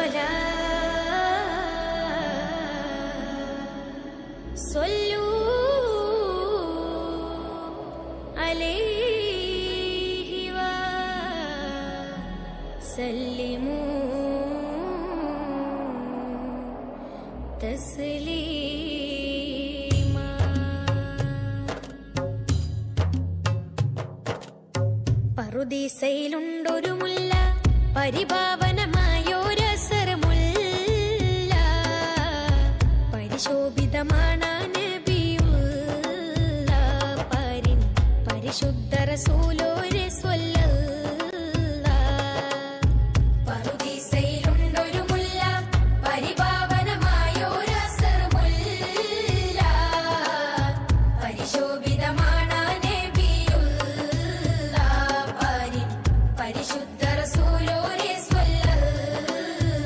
الصلاة صلوا عليه وسلموا تسليما പറുദീസയിലുണ്ടൊരു മുല്ല പരിഭാവനമായൊരസരമുല്ല പരിശോഭിതമാണ് നബിയുള്ള പരിൻ പരിശുദ്ധ റസൂലോരെ സ്വല്ലല്ല പറുദീസയിലുണ്ടൊരു മുല്ല പരിഭാവനമായൊരസരമുല്ല പരിശോഭിതമാണ് നബിയുള്ള പരിൻ പരിശുദ്ധ റസൂലോരെ സ്വല്ലല്ല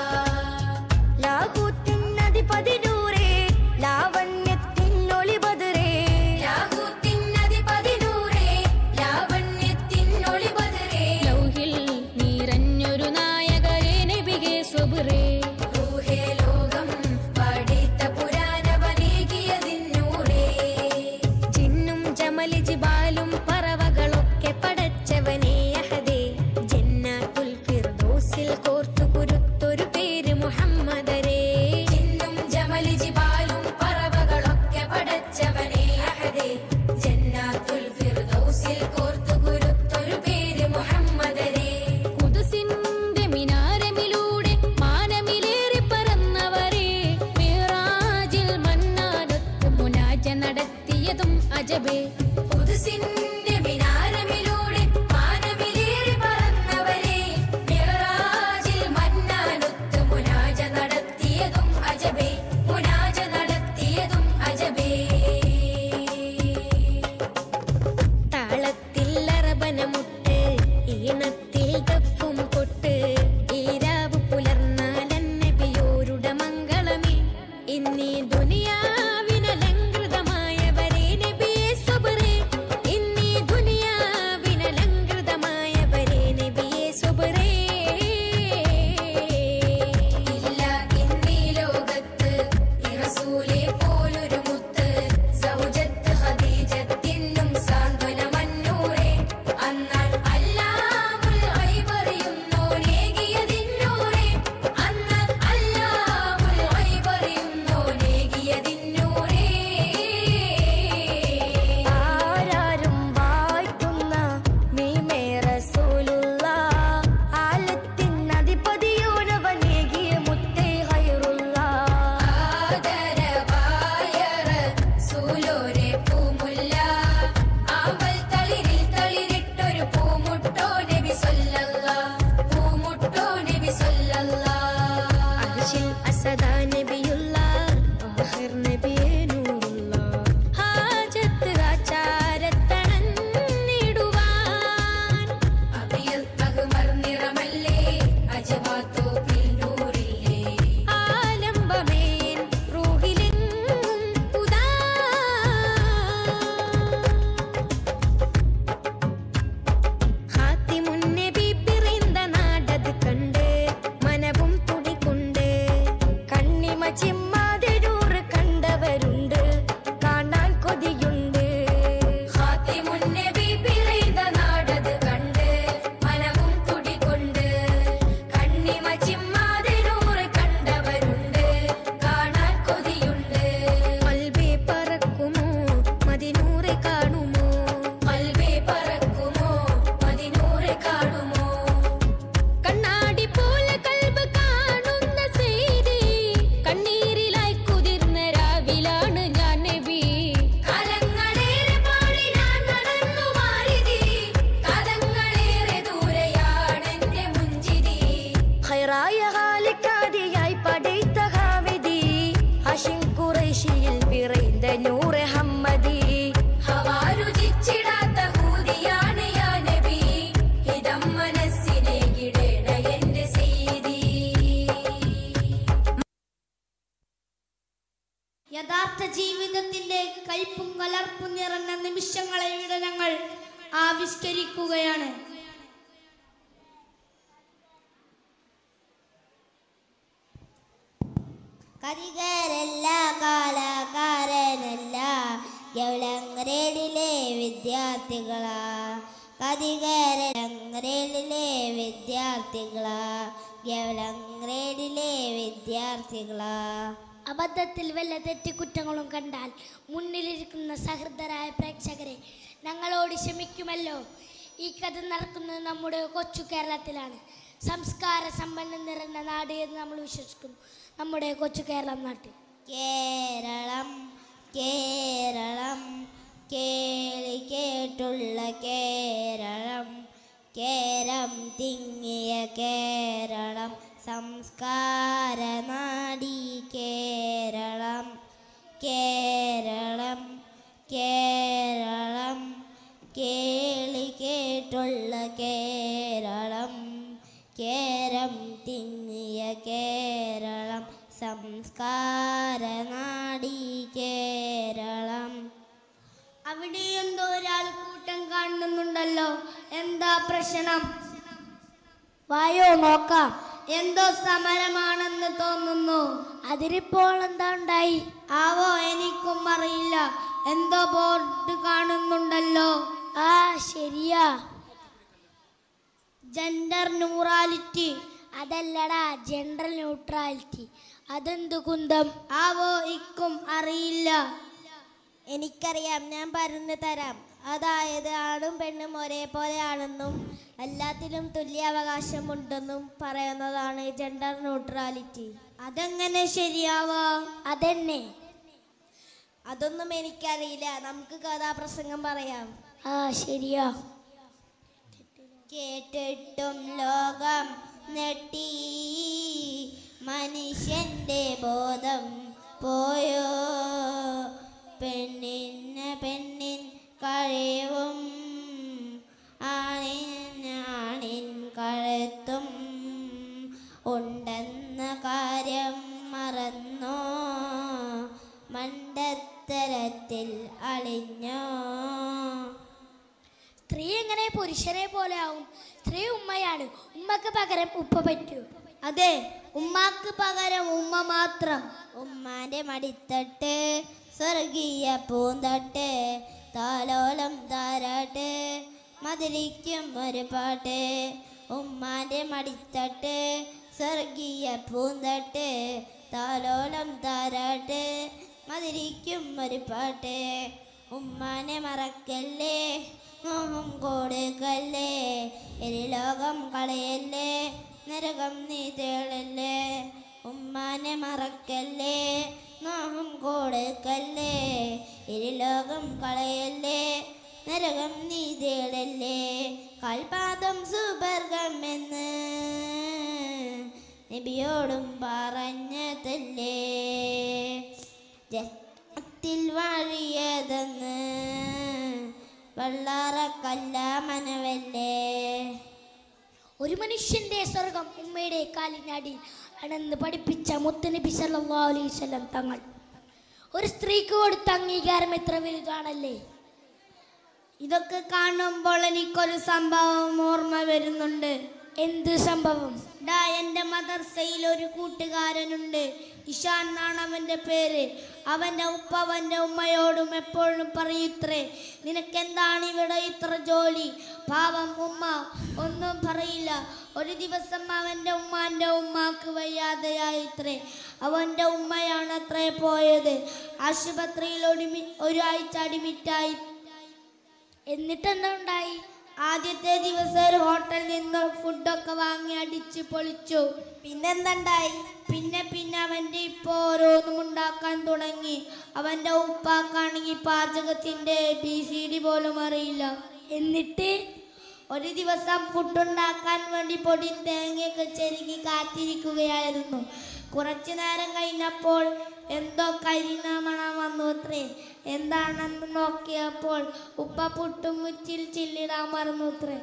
ലാഹൂത്തിനധിപതിനൂറേ ലാവണ്യത്തിനൊളിബദറേ ലാഹൂത്തിനധിപതിനൂറേ ലാവണ്യത്തിനൊളിബദറേ ലൗഹിൽ നിറഞ്ഞൊരു നായകരെ നബികെ സ്വബറേ റൂഹേ ലോകം പഠിത്ത പുരാണവനേകിയതിന്നൂറേ ജിന്നും ജമലി ജിബാലും പറവകളൊക്കെ പടച്ചവനേ അഹദേ ജന്നാത്തുൽ ഫിർദൗസിൽ കോർത്തു കുരുത്തൊരു പേര് മുഹമ്മദരേ ജിന്നും ജമലി ജിബാലും പറവകളൊക്കെ പടച്ചവനേ അഹദേ ജന്നാത്തുൽ ഫിർദൗസിൽ കോർത്തു കുരുത്തൊരു പേര് മുഹമ്മദരേ കുദുസിന്റെ മിനാരമിലൂടെ മാനമിലേറി പറന്നവരെ മിറാജിൽ മന്നാനത്ത് മുനാജ നടത്തിയതും അജബേ കുദുസിന്റെ മിനാരമിലൂടെ മാനമിലേറി പറന്നവരെ മിറാജിൽ മന്നാനത്ത് മുനാജ നടത്തിയതും അജബേ മുനാജ നടത്തിയതും അജബേ താളത്തിൽ അറബനമുട്ട് ഈണത്തിൽ ദഫും കൊട്ട് ഈരാവ് പുലർന്നാലന്നബിയോരുടെ മംഗളമേ ഇന്നീ ദുനിയാവിനലങ്കൃതമായവരെ നബിയെ സ്വബറേ ഇന്നീ ദുനിയാവിനലങ്കൃതമായവരെ നബിയെ സ്വബറേ ഇല്ല ഇന്നീ ലോകത്ത് ഈ റസൂലെ പോലൊരു മുത്ത് സൗജത്ത് ഖദീജത്തിനും സാന്ത്വനമന്നൂറേ അന്നാൽ അല്ലാമുൽ ഐബറിയുന്നോനേകിയതിന്നൂറേ അന്നാൽ അല്ലാമുൽ ഐബറിയുന്നോനേകിയതിന്നൂറേ ആരാരും വാഴ്ത്തുന്ന മീമേ റസൂലുള്ള ആലത്തിനധിപതിയോനവനേകിയ മുത്തേ ഹൈറുള്ള ആദരവായ റസൂലോരെ പൂമുല്ല ആമ്പൽ തളിരിൽ തളിരിട്ടൊരു പൂമുട്ടോ നബി സല്ലല്ലാ പൂമുട്ടോ നബി സല്ലല്ലാ അർശിൽ അസദാ നബിയുള്ള ആഖിർ നബിയേ നൂറുള്ള ഹാജത്ത് ആചാരത്തണഞ്ഞിടുവാൻ അബിയൽ അഹ്മർ നിറമല്ലേ അജവാത്തോപ്പിൽ നൂറില്ലേ ആലംബമേൻ റൂഹിലെങ്ങും ഉദാ ഹാത്തിമുന്നബി പിറந்த നാടത് കണ്ട് മനവും തുടികൊണ്ട് കണ്ണിമ ചിമ്മാതെ നൂറ് കണ്ടവരുണ്ട് കാണാൻ കൊതിയുണ്ട് ഹാത്തിമുന്നബി പിറந்த നാടത് കണ്ട് മനവും തുടികൊണ്ട് കണ്ണിമ ചിമ്മാതെ നൂറ് കണ്ടവരുണ്ട് കാണാൻ കൊതിയുണ്ട് കൽബേ പറക്കുമോ മതിനൂറെ കാണുമോ കൽബേ പറക്കുമോ മതിനൂറെ കാണുമോ കണ്ണാടി പോലെ കൽബ് കാണുന്ന ചെയ്തി കണ്ണീരിലായി കുതിർന്ന രാവിലാണ് ഞാൻ നബി കാലങ്ങളേറെ പാടി ഞാൻ നടന്നു മാറിതി കാലങ്ങളേറെ ദൂരെയാണെന്റെ മുഞ്ചിതി ഖൈറായ ഹാലിക്കാതിയായി പടൈത്ത ഹാവിതി ഹഷിം ഖുറൈശിയിൽ പിറந்த നൂറെ ഹമ്മദി ഹവാരുചിച്ചിടാത്ത ഹൂദിയാണ് യാ നബി ഹിതം മനസ്സിനെ കിടേണ എന്റെ സീതി യഥാർത്ഥ ജീവിതത്തിന്റെ കയ്പും കലർപ്പും നിറഞ്ഞ നിമിഷങ്ങളെ ഇവിടെ ഞങ്ങൾ ആവിഷ്കരിക്കുകയാണ് കരികരല്ല കാലാകാരനല്ല ഗൗലങ്ങരയിലെ വിദ്യാർത്ഥികളാ കതികരങ്ങരയിലെ വിദ്യാർത്ഥികളാ ഗൗലങ്ങരയിലെ വിദ്യാർത്ഥികളാ അബദ്ധത്തിൽ വല്ല തെറ്റുകുറ്റങ്ങളും കണ്ടാൽ മുന്നിലിരിക്കുന്ന സഹൃദരായ പ്രേക്ഷകരെ ഞങ്ങളോട് ക്ഷമിക്കുമല്ലോ ഈ കഥ നടക്കുന്നത് നമ്മുടെ കൊച്ചു കേരളത്തിലാണ് സംസ്കാര സമ്പന്നം നിറഞ്ഞ നാട് എന്ന് നമ്മൾ വിശ്വസിക്കുന്നു നമ്മുടെ കൊച്ചു കേരളം നാട്ടിൽ കേരളം കേരളം കേളി കേട്ടുള്ള കേരളം കേരം തിങ്ങിയ കേരളം സംസ്കാര നാടി കേരളം കേരളം കേരളം കേളി കേട്ടുള്ള കേരളം കേരം തിങ്ങിയ കേരളം സംസ്കാര നാടി കേരളം അവിടെ എന്തോ ഒരാൾ കൂട്ടം കാണുന്നുണ്ടല്ലോ എന്താ പ്രശ്നം വായോ നോക്കാം എന്തോ സമരമാണെന്ന് തോന്നുന്നു അതിരിപ്പോൾ എന്താ ഉണ്ടായി ആവോ എനിക്കും അറിയില്ല എന്തോ ബോർഡ് കാണുന്നുണ്ടല്ലോ ആ ശരിയാ ജെൻഡർ ന്യൂറാലിറ്റി അതല്ലടാ ജെൻഡർ ന്യൂട്രാലിറ്റി അതെന്ത് കുന്തം ആവോ ഇക്കും അറിയില്ല എനിക്കറിയാം ഞാൻ പറഞ്ഞു തരാം അതായത് ആണും പെണ്ണും ഒരേപോലെയാണെന്നും എല്ലാത്തിലും തുല്യാവകാശമുണ്ടെന്നും പറയുന്നതാണ് ജെൻഡർ ന്യൂട്രാലിറ്റി അതെങ്ങനെ ശരിയാവാ അതെന്നെ അതൊന്നും എനിക്കറിയില്ല നമുക്ക് കഥാപ്രസംഗം പറയാം ആ ശരിയാ കേട്ടിട്ടും ലോകം നെട്ടി മനുഷ്യന്റെ ബോധം പോയോ പെണ്ണിന് പെണ്ണിൻ കഴിവും ആണിന് ആണിൻ കഴുത്തും ഉണ്ടെന്ന കാര്യം മറന്നോ മണ്ടത്തരത്തിൽ അളിഞ്ഞോ സ്ത്രീ എങ്ങനെ പുരുഷനെ പോലെ ആവും സ്ത്രീ ഉമ്മയാണ് ഉമ്മക്ക് പകരം ഉപ്പ പറ്റൂ അതെ ഉമ്മാക്ക് പകരം ഉമ്മ മാത്രം ഉമ്മാന്റെ മടിത്തട്ട് സ്വർഗീയ പൂന്തട്ട് താലോലം താരാട്ട് മധുരിക്കും ഒരു പാട്ട് ഉമ്മാന്റെ മടിത്തട്ട് സ്വർഗീയ പൂന്തട്ട് താലോലം താരാട്ട് മധുരിക്കും ഒരു പാട്ട് ഉമ്മാനെ മറക്കല്ലേ മോഹം കൊടുക്കല്ലേ ലോകം കളയല്ലേ നരകം നീ തേളല്ലേ ഉമ്മാനെ മറക്കല്ലേ മോഹം കൊടുക്കല്ലേ ലോകം കളയല്ലേ നരകം നീ തേളല്ലേ കാൽപാദം സുബർഗമെന്ന് നബിയോടും പറഞ്ഞതല്ലേ ജത്തിൽ വഴിയതെന്ന് വള്ളാറക്കല്ല മനവല്ലേ ഒരു മനുഷ്യന്റെ സ്വർഗം ഉമ്മയുടെ കാലിനടി ആണെന്ന് പഠിപ്പിച്ച മുത്തനബി സല്ലല്ലാഹു അലൈഹി വസല്ലം തങ്ങൾ ഒരു സ്ത്രീക്ക് കൊടുത്ത അംഗീകാരം എത്ര വലുതാണല്ലേ ഇതൊക്കെ കാണുമ്പോൾ എനിക്കൊരു സംഭവം ഓർമ്മ വരുന്നുണ്ട് എന്ത് സംഭവം ഡാ എൻ്റെ മദർസയിൽ ഒരു കൂട്ടുകാരനുണ്ട് ഇഷാൻ എന്നാണ് അവൻ്റെ പേര് അവൻ്റെ ഉപ്പ അവൻ്റെ ഉമ്മയോടും എപ്പോഴും പറയൂത്രേ നിനക്കെന്താണ് ഇവിടെ ഇത്ര ജോലി പാവം ഉമ്മ ഒന്നും പറയില്ല ഒരു ദിവസം അവൻ്റെ ഉമ്മാൻ്റെ ഉമ്മാക്ക് വയ്യാതെയായിത്രേ അവൻ്റെ ഉമ്മയാണ് അത്രേ പോയത് ആശുപത്രിയിൽ ഒടിമി ഒരാഴ്ച അടിമിറ്റായി എന്നിട്ട് എന്താ ഉണ്ടായി ആദ്യത്തെ ദിവസം ഒരു ഹോട്ടലിൽ നിന്ന് ഫുഡൊക്കെ വാങ്ങി അടിച്ച് പൊളിച്ചു പിന്നെന്തുണ്ടായി പിന്നെ പിന്നെ അവൻ്റെ ഇപ്പോൾ ഓരോന്നും ഉണ്ടാക്കാൻ തുടങ്ങി അവൻ്റെ ഉപ്പാക്കാണെങ്കിൽ പാചകത്തിൻ്റെ ബി സി ഡി പോലും അറിയില്ല എന്നിട്ട് ഒരു ദിവസം ഫുഡുണ്ടാക്കാൻ വേണ്ടി പൊടിയും തേങ്ങയൊക്കെ ചെരുകി കാത്തിരിക്കുകയായിരുന്നു കുറച്ചു നേരം കഴിഞ്ഞപ്പോൾ എന്തോ കരിന മണം വന്നു അത്രേ എന്താണെന്ന് നോക്കിയപ്പോൾ ഉപ്പ പുട്ടും മുച്ചിൽ ചില്ലിടാൻ മറന്നു അത്രേ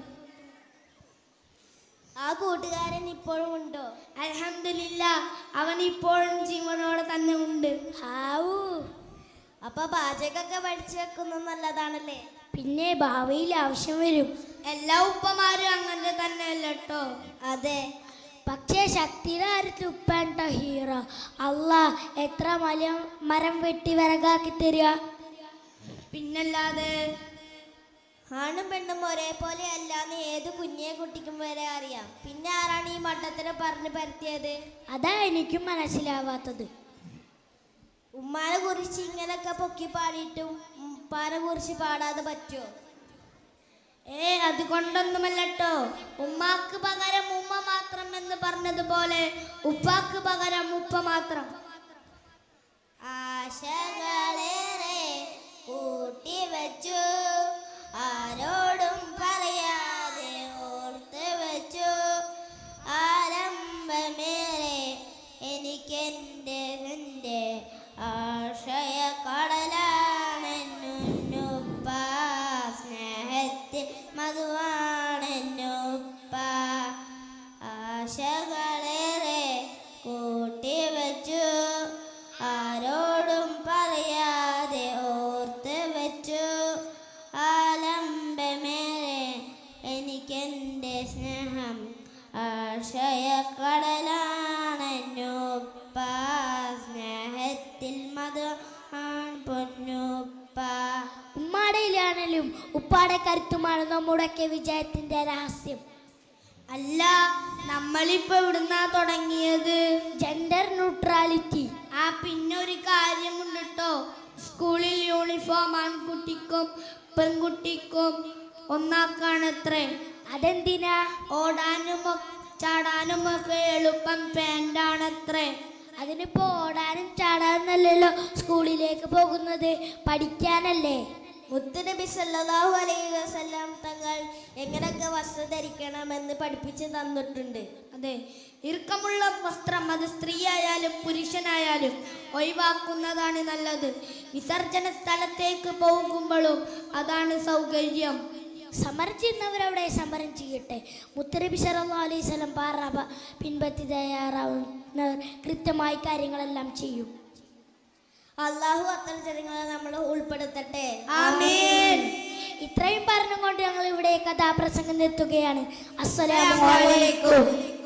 ആ കൂട്ടുകാരൻ ഇപ്പോഴും ഉണ്ടോ അൽഹംദുലില്ല അവൻ ഇപ്പോഴും ജീവനോടെ തന്നെ ഉണ്ട് ഹാവൂ അപ്പൊ പാചകമൊക്കെ പഠിച്ചു വെക്കുന്നത് നല്ലതാണല്ലേ പിന്നെ ഭാവിയിൽ ആവശ്യം വരും എല്ലാ ഉപ്പമാരും അങ്ങനെ തന്നെയല്ല കേട്ടോ അതെ പക്ഷേ ശക്തിയുടെ കാര്യത്തിൽ ഉപ്പേണ്ട ഹീറോ അല്ലാ എത്ര മല മരം വെട്ടി വിറകാക്കി തരിക പിന്നല്ലാതെ ആണും പെണ്ണും ഒരേപോലെ അല്ലാന്ന് ഏത് കുഞ്ഞെ കുട്ടിക്കും വരെ അറിയാം പിന്നെ ആരാണ് ഈ മട്ടത്തിന് പറഞ്ഞു പരത്തിയത് അതാ എനിക്കും മനസ്സിലാവാത്തത് ഉമ്മാനെ കുറിച്ച് ഇങ്ങനൊക്കെ പൊക്കി പാടിയിട്ടും ഉപ്പാനെ കുറിച്ച് പാടാതെ പറ്റുമോ ഏ അതുകൊണ്ടൊന്നുമല്ലട്ടോ ഉമ്മാക്ക് പകരം ഉമ്മ മാത്രം എന്ന് പറഞ്ഞതുപോലെ ഉപ്പാക്ക് പകരം ഉപ്പ മാത്രം ആശകളേറെ കൂട്ടി വെച്ചു ആരോടും പറയാതെ ഓർത്ത് വെച്ചു ആരംഭമേറെ എനിക്കെൻ്റെ എൻ്റെ ആശയ കടലാണെന്നുപ്പ സ്നേഹത്തിൽ മധുവാണെന്നുപ്പ ആശകളേറെ കൂട്ടി വെച്ചു ആരോടും പറയാതെ ഓർത്ത് വെച്ചു ആലംബമേറെ എനിക്കെൻ്റെ സ്നേഹം ആശയക്കടലാണെന്നുപ്പ സ്നേഹത്തിൽ മധുവാൻ പൊന്നുപ്പ ഉമ്മാടയിലാണെങ്കിലും ഉപ്പാടെ കരുത്തുമാണ് നമ്മുടെയൊക്കെ വിജയത്തിന്റെ രഹസ്യം അല്ല നമ്മളിപ്പോ ഇവിടുന്നാ തുടങ്ങിയത് ജെൻഡർ ന്യൂട്രാലിറ്റി ആ പിന്നെ ഒരു കാര്യമുണ്ട് കേട്ടോ സ്കൂളിൽ യൂണിഫോം ആൺകുട്ടിക്കും പെൺകുട്ടിക്കും ഒന്നാക്കാണത്രേ അതെന്തിനാ ഓടാനും ഒ- ചാടാനും ഒക്കെ എളുപ്പം പാൻ്റാണത്രേ അതിനിപ്പോ ഓടാനും ചാടാനും അല്ലല്ലോ സ്കൂളിലേക്ക് പോകുന്നത് പഠിക്കാനല്ലേ മുത്തുനബി സല്ലല്ലാഹു അലൈഹി വസല്ലം തങ്ങൾ എങ്ങനെയൊക്കെ വസ്ത്രം ധരിക്കണമെന്ന് പഠിപ്പിച്ച് തന്നിട്ടുണ്ട് അതെ ഇറുക്കമുള്ള വസ്ത്രം അത് സ്ത്രീയായാലും പുരുഷനായാലും ഒഴിവാക്കുന്നതാണ് നല്ലത് വിസർജന സ്ഥലത്തേക്ക് പോകുമ്പോഴും അതാണ് സൗകര്യം സമരം ചെയ്യുന്നവരവിടെ സമരം ചെയ്യട്ടെ മുത്തരബി സല്ലല്ലാഹു അലൈഹി വസല്ലം പാറ പിൻപറ്റി തയ്യാറാവുന്നവർ കൃത്യമായി കാര്യങ്ങളെല്ലാം ചെയ്യും അള്ളാഹു അത്തരം ജനങ്ങളെ നമ്മൾ ഉൾപ്പെടുത്തട്ടെ ആമീൻ ഇത്രയും പറഞ്ഞുകൊണ്ട് ഞങ്ങൾ ഇവിടെ കഥാപ്രസംഗം നിർത്തുകയാണ് അസ്സലാമു അലൈക്കും